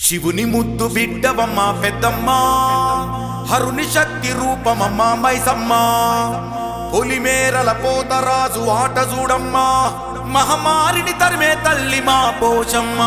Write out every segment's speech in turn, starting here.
శివుని ముద్దు బిడ్డవమ్మ పెద్దమ్మ హరుని శక్తి రూపమమ్మ మైసమ్మ పొలిమేరల పోతరాజు ఆట చూడమ్మా మహమారిని తరిమే తల్లి మా పోషమ్మ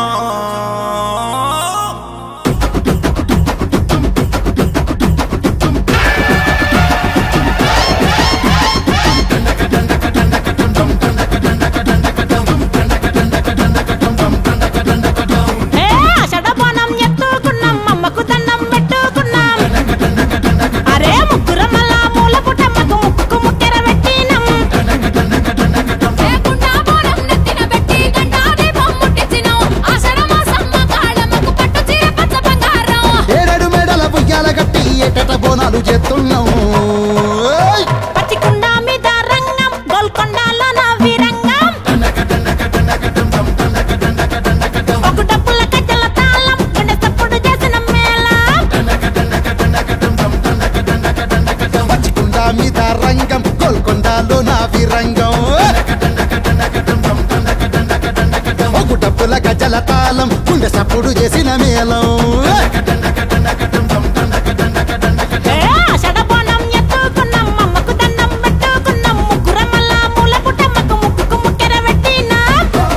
ఏ షడపానం ఎత్తుకున్నాం అమ్మకు దండం పెట్టుకున్నాం అరే ముగ్గురమల మూల పుట్టమ్మకు ముక్కుకు ముక్కెర పెట్టినాం లేకుండా బోనం నెత్తిన పెట్టి గంటా దీపం ముట్టించినాం. ఆషాఢమాసమ్మ కాళ్ళమ్మకు పట్టు చీర పచ్చ బంగారం. ఏడేడు మేడల బుయ్యాల కట్టి ఏటట బోనాలు చేస్తున్నాం ఓయ్! పచ్చికుండ మీద రంగం గోల్కొండలో నా వీరంగం ఒక డప్పుల కట్టెల తాళం గుండె తప్పుడు చేసిన మేళం పచ్చికుండ మీద రంగం గోల్కొండలో నా విరంగం ఒక డప్పుల గజల తాళం గుండె సప్పుడు చేసిన మేళం ఏ షడపానం ఎత్తుకున్నాం అమ్మకు దండం పెట్టుకున్నాం ముగ్గురమల మూల పుట్టమ్మకు ముక్కుకు ముక్కెర పెట్టినాం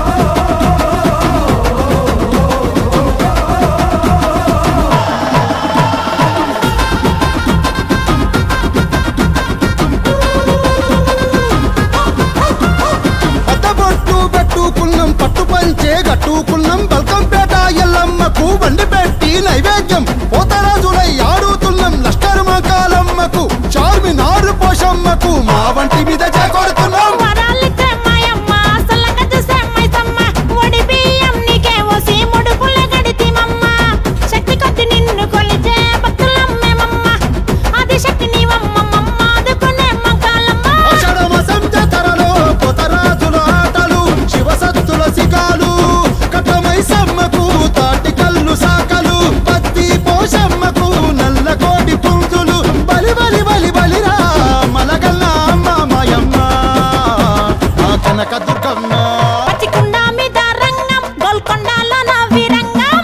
అద్దబొట్టు పెట్టుకున్నాం పట్టు పంచే గట్టుకున్నాం బల్కంపేట ఎల్లమ్మకు బండి పెట్టి నైవేద్యం పోతరాజులై ఆడుతున్నాం లష్కర్ కాలమ్మకు చార్మినారు పోషమ్మకు మా వంటి మీద చేకొడుతున్నాం వరాలిచ్చే మాయమ్మ సల్లగా చూసే మైసమ్మ ఒడి బియ్యం నీకే ఓసి ముడుపుల గడితిమమ్మ శక్తి కొద్ది నిన్ను కొలిచే భక్తులమ్మేమమ్మ ఆది శక్తి నీవమ్మమ్మ ఆదుకునే మగాలమ్మ ఆషాఢమాసం జాతరలో పోతరాజుల ఆటలు శివసత్తుల సిగాలు కట్టమై సమ్మకు తాటి కల్లు సాకలు పత్తి పోషమ్మకు నల్ల కోటి పుంజులు బలి బలి బలి బలిరా మలగల్ల అమ్మ మాయమ్మ ఆ కనక దుర్గమ్మ పచ్చికుండ మీద రంగం గోల్కొండలో నా వీరంగం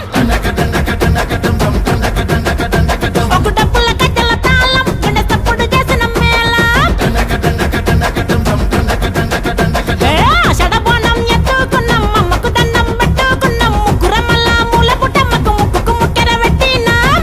ఒక డప్పుల కట్టెల తాళం గుండె తప్పుడు చేసిన మేళం ఏ షడబోనం ఎత్తుకున్నాం అమ్మకు దండం పెట్టుకున్నాం ముగ్గురమల్ల మూల పుట్టమ్మకు ముక్కుకు ముక్కెర పెట్టినాం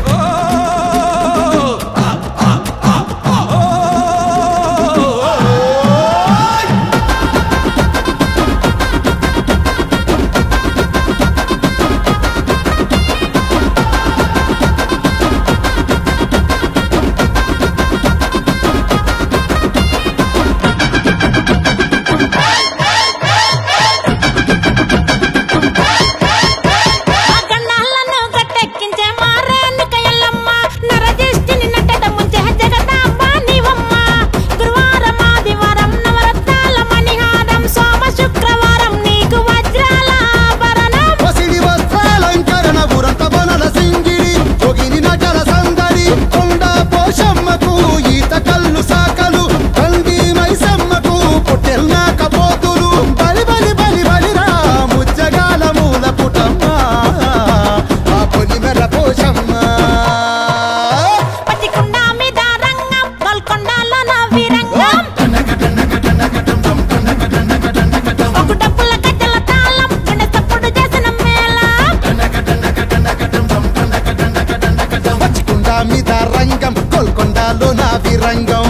ఆ గన్నాలను గట్టెక్కించే మారేనుక ఎల్లమ్మ నరదిష్టిని నట్టట ముంచే జగదాంబ నీవమ్మ గురువారం ఆదివారం నవరత్నాల మణిహారం సోమ శుక్రవారం నీకు వజ్రాల ఆభరణం పసిడి వస్త్రాలంకరణ ఉరంత బనల సింగిడి జోగిని నటల సందడి కొండ పోషమ్మకు ఈత కల్లు సాకలు కంది మైసమ్మకు పొట్టెల్న కపోతులు బలి బలి బలి బలిరా ముచ్చగాల మూల పుటమ్మ ఆ పొలిమెర పోషమ్మ పచ్చికుండ మీద రంగం గోల్కొండలో నా వీరంగం ఒక డప్పుల కట్టెల తాళం గుండె తప్పుడు చేసిన మేళం పచ్చికుండ మీద రంగం గోల్కొండలో నా విరంగం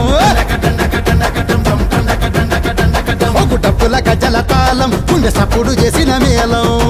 ఒక డప్పుల గజల తాళం గుండె సప్పుడు చేసిన మేళం